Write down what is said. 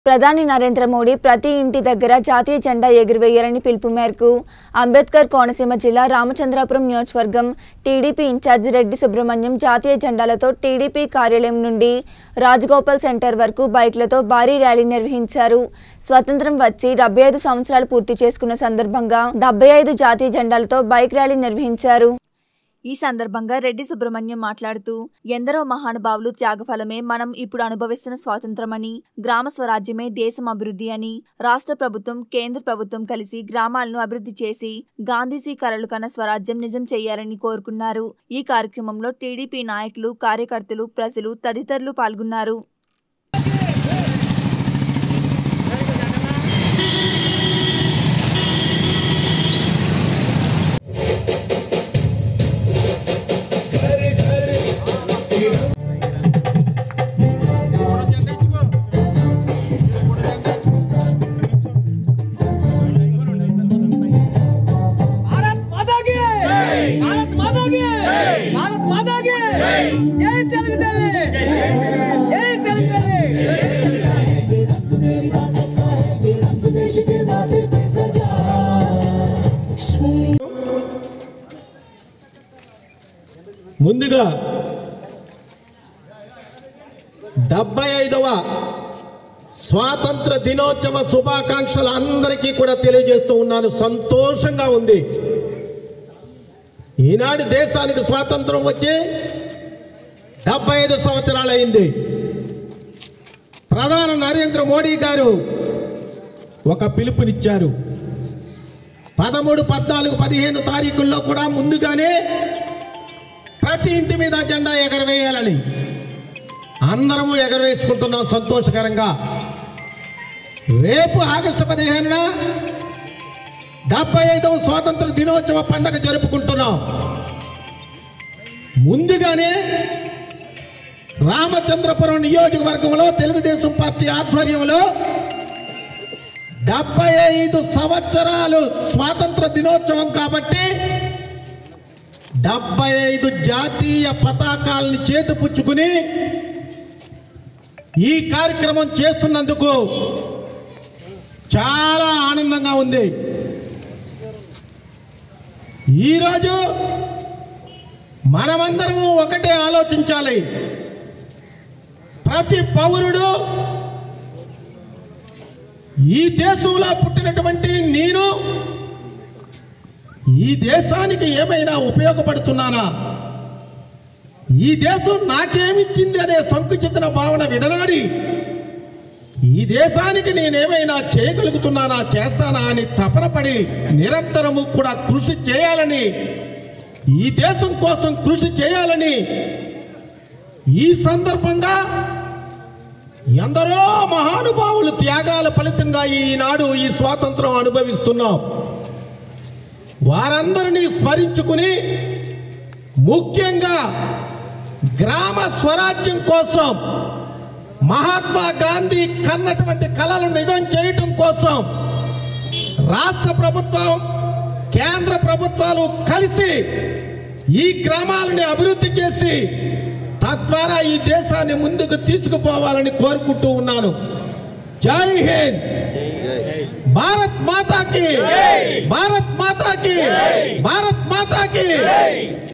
ప్రధాని నరేంద్ర మోడీ ప్రతి ఇంటి దగ్గర జాతీయ జెండా ఎగురవేయాలని పిలుపు మేరకు అంబేద్కర్ కోనసీమ జిల్లా రామచంద్రాపురం నియోజకవర్గం టీడీపీ ఇన్ఛార్జి రెడ్డి సుబ్రహ్మణ్యం జాతీయ జెండాలతో టీడీపీ కార్యాలయం నుండి రాజగోపాల్ సెంటర్ వరకు బైక్లతో భారీ ర్యాలీ నిర్వహించారు స్వతంత్రం వచ్చి డెబ్బై ఐదు సంవత్సరాలు పూర్తి చేసుకున్న సందర్భంగా డెబ్బై ఐదు జాతీయ జెండాలతో బైక్ ర్యాలీ నిర్వహించారు ఈ సందర్భంగా రెడ్డి సుబ్రహ్మణ్యం మాట్లాడుతూ ఎందరో మహానుభావులు త్యాగఫలమే మనం ఇప్పుడు అనుభవిస్తున్న స్వాతంత్రమని గ్రామ స్వరాజ్యమే దేశం అభివృద్ధి అని రాష్ట్ర ప్రభుత్వం కేంద్ర ప్రభుత్వం కలిసి గ్రామాలను అభివృద్ధి చేసి గాంధీజీ కలలు కన్న స్వరాజ్యం నిజం చేయాలని కోరుకున్నారు ఈ కార్యక్రమంలో టీడీపీ నాయకులు కార్యకర్తలు ప్రజలు తదితరులు పాల్గొన్నారు भारत माता की भारत माता की भारत माता की जय तेलुगु तल्ली जय तेलुगु तल्ली ముందుగా డెబ్బై ఐదవ స్వాతంత్ర దినోత్సవ శుభాకాంక్షలు అందరికీ కూడా తెలియజేస్తూ ఉన్నాను సంతోషంగా ఉంది ఈనాడు దేశానికి స్వాతంత్రం వచ్చి డెబ్బై ఐదు సంవత్సరాలైంది ప్రధాని నరేంద్ర మోడీ గారు ఒక పిలుపునిచ్చారు పదమూడు పద్నాలుగు పదిహేను తారీఖుల్లో కూడా ముందుగానే ప్రతి ఇంటి మీద జెండా ఎగరవేయాలని అందరము ఎగరవేసుకుంటున్నాం సంతోషకరంగా రేపు ఆగస్టు పదిహేనున డెబ్బై ఐదవ స్వాతంత్ర దినోత్సవ పండగ జరుపుకుంటున్నాం ముందుగానే రామచంద్రపురం నియోజకవర్గంలో తెలుగుదేశం పార్టీ ఆధ్వర్యంలో డెబ్బై ఐదు సంవత్సరాలు స్వాతంత్ర దినోత్సవం కాబట్టి డెబ్బై ఐదు జాతీయ పతాకాలని చేతిపుచ్చుకుని ఈ కార్యక్రమం చేస్తున్నందుకు చాలా ఆనందంగా ఉంది ఈరోజు మనమందరము ఒకటే ఆలోచించాలి ప్రతి పౌరుడు ఈ దేశంలో పుట్టినటువంటి నేను ఈ దేశానికి ఏమైనా ఉపయోగపడుతున్నానా ఈ దేశం నాకేమిచ్చింది అనే సంకుచితన భావన విడనాడి ఈ దేశానికి నేనేమైనా చేయగలుగుతున్నానా చేస్తానా అని తపనపడి నిరంతరము కూడా కృషి చేయాలని ఈ దేశం కోసం కృషి చేయాలని ఈ సందర్భంగా ఎందరో మహానుభావులు త్యాగాల ఫలితంగా ఈనాడు ఈ స్వాతంత్రం అనుభవిస్తున్నాం వారందరినీ స్మరించుకుని ముఖ్యంగా గ్రామ స్వరాజ్యం కోసం మహాత్మా గాంధీ కన్నటువంటి కళలు నిజం చేయటం కోసం రాష్ట్ర ప్రభుత్వం కేంద్ర ప్రభుత్వాలు కలిసి ఈ గ్రామాలని అభివృద్ధి చేసి తద్వారా ఈ దేశాన్ని ముందుకు తీసుకుపోవాలని కోరుకుంటూ ఉన్నాను జై హింద్ భారత్ మాతాకి భారత్ మాతాకి భారత్ మాతాకి